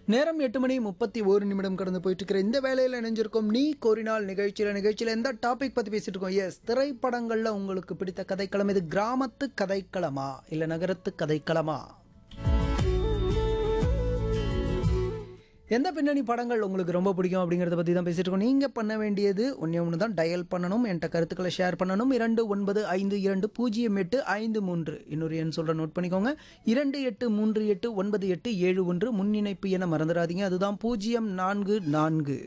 நேரம் எட்டு மணி முப்பத்தி ஒரு நிமிடம் கடந்து போயிட்டு இருக்கிற இந்த வேலையில் இணைஞ்சிருக்கோம் நீ கோரினால் நிகழ்ச்சியில் நிகழ்ச்சியில் எந்த டாபிக் பற்றி பேசிட்டு இருக்கோம் எஸ் திரைப்படங்களில் உங்களுக்கு பிடித்த கதைக்களம் இது கிராமத்து கதைக்களமா இல்லை நகரத்து கதைக்களமா எந்த பின்னணி படங்கள் உங்களுக்கு ரொம்ப பிடிக்கும் அப்படிங்கிறத பற்றி தான் பேசிட்டு இருக்கோம் நீங்கள் பண்ண வேண்டியது ஒன்றே ஒன்று தான் டயல் பண்ணணும் என்கிட்ட கருத்துக்களை ஷேர் பண்ணணும் இரண்டு ஒன்பது ஐந்து இரண்டு பூஜ்ஜியம் எட்டு ஐந்து மூன்று இன்னொரு எண் சொல்கிற நோட் பண்ணிக்கோங்க இரண்டு எட்டு மூன்று எட்டு ஒன்பது எட்டு ஏழு ஒன்று முன்னிணைப்பு என மறந்துடாதீங்க அதுதான் பூஜ்ஜியம் நான்கு நான்கு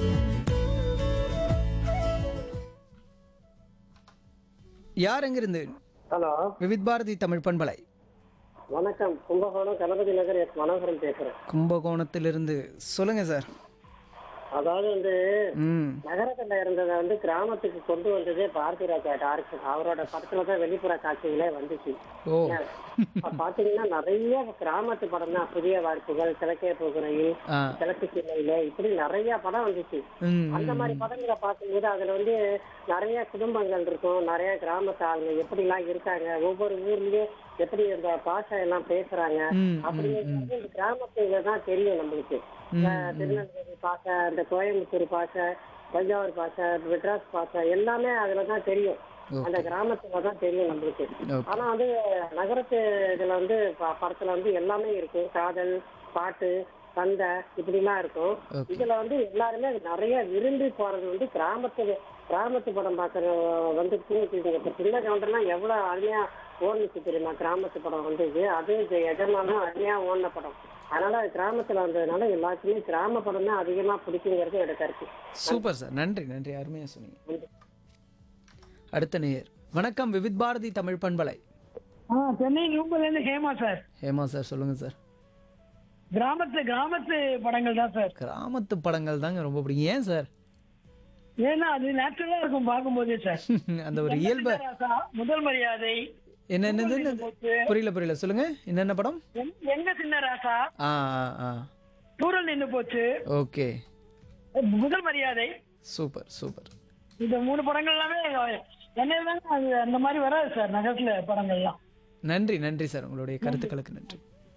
யார் எங்கிருந்து ஹலோ விவித் பாரதி தமிழ் பண்பலை வணக்கம் கும்பகோணம் கணபதி நகர் எஸ் மனோகரன் பேசுறேன் கும்பகோணத்திலிருந்து சொல்லுங்க சார் அதாவது வந்து ம் நகரத்துல இருந்ததை வந்து கிராமத்துக்கு கொண்டு வந்ததே பாரதி ராஜா டார்க் அவரோட படத்துல தான் வெளிப்புற காட்சிகளே வந்துச்சு ஓ அப்ப பாத்தீங்கன்னா நிறைய கிராமத்து படம் தான் புதிய வாய்ப்புகள் கிழக்கே போகுறையில் ஆ கிழக்கு சிலையில இப்படி நிறைய படம் வந்துச்சு ம் அந்த மாதிரி படங்களை பார்க்கும்போது அதுல வந்து நிறைய குடும்பங்கள் இருக்கும் நிறைய கிராமத்து ஆளுங்க எப்படி எல்லாம் இருக்காங்க ஒவ்வொரு ஊர்லயும் எப்படி இந்த பாஷை எல்லாம் பேசுறாங்க ம், அப்படிங்கிறது இந்த கிராமத்துல தான் தெரியும் நம்மளுக்கு அஹ் திருநெல்வேலி பாஷை இந்த கோயம்புத்தூர் பாஷை தஞ்சாவூர் பாஷை மெட்ராஸ் பாஷை எல்லாமே அதுல தான் தெரியும் அந்த கிராமத்துல தான் தெரியும் நம்மளுக்கு ஓகே ஆனா வந்து நகரத்து இதுல வந்து ப- படத்துல வந்து எல்லாமே இருக்கும் காதல் பாட்டு சண்டை இப்படி எல்லாம் இருக்கும் ஓகே இதுல வந்து எல்லாருமே நிறைய விரும்பி போறது வந்து கிராமத்து கிராமத்து படம் பாக்குற வந்து தூங்கிட்டு இப்ப சின்ன கவுண்டர்லாம் எவ்வளவு அருமையா ஓடுனுச்சு தெரியுமா கிராமத்து படம் வந்து இது அது இது எஜமானும் அருமையா ஓடின படம் அதனால அது கிராமத்துல வந்ததுனால எல்லாத்துக்குமே கிராம படம் தான் அதிகமா பிடிக்குங்கிறது என்னோட கருத்து சூப்பர் சார் நன்றி நன்றி அருமையாக சொன்னீங்க அடுத்த நேயர் வணக்கம் விவித் பாரதி தமிழ் பண்பலை ஆ சென்னை நூம்பலேருந்து ஹேமா சார் ஹேமா சார் சொல்லுங்க சார் கிராமத்து கிராமத்து படங்கள் தான் சார் கிராமத்து படங்கள் தாங்க ரொம்ப பிடிக்கும் ஏன் சார் ஏன்னா அது நேச்சுரலா இருக்கும் பார்க்கும்போதே சார் அந்த ஒரு இயல்பு ராசா, முதல் மரியாதை என்ன என்னது என்னது? புரியல புரியல சொல்லுங்க என்னென்ன படம் எங்- எங்க சின்ன ராசா ஆ ஆ ஆ தூரல் நின்று போச்சு ஓகே முதல் மரியாதை சூப்பர் சூப்பர் இந்த மூணு படங்கள் எல்லாமே என்ன தாங்க அது அந்த மாதிரி வராது சார் நகரத்துல படங்கள்லாம் நன்றி நன்றி சார் உங்களுடைய கருத்துக்களுக்கு நன்றி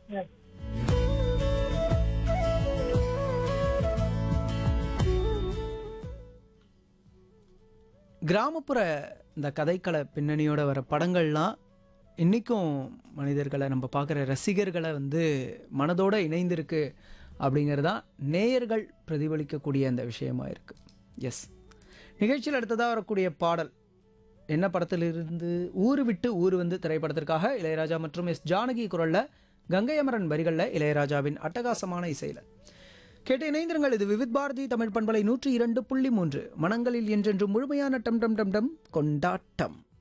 கிராமப்புற இந்த கதைக்கள பின்னணியோட வர படங்கள்லாம் இன்றைக்கும் மனிதர்களை நம்ம பார்க்குற ரசிகர்களை வந்து மனதோட இணைந்திருக்கு அப்படிங்கிறது தான் நேயர்கள் பிரதிபலிக்கக்கூடிய அந்த விஷயமா இருக்குது எஸ் நிகழ்ச்சியில் அடுத்ததாக வரக்கூடிய பாடல் என்ன படத்திலிருந்து ஊரு விட்டு ஊர் வந்து திரைப்படத்திற்காக இளையராஜா மற்றும் எஸ் ஜானகி குரலில் கங்கை அமரன் வரிகளில் இளையராஜாவின் அட்டகாசமான இசையில் கேட்டு இணைந்திருங்கள் இது விவித் பாரதி தமிழ் பண்பலை நூற்றி இரண்டு புள்ளி மூன்று மனங்களில் என்றென்று முழுமையான டம் டம் டம் டம் கொண்டாட்டம்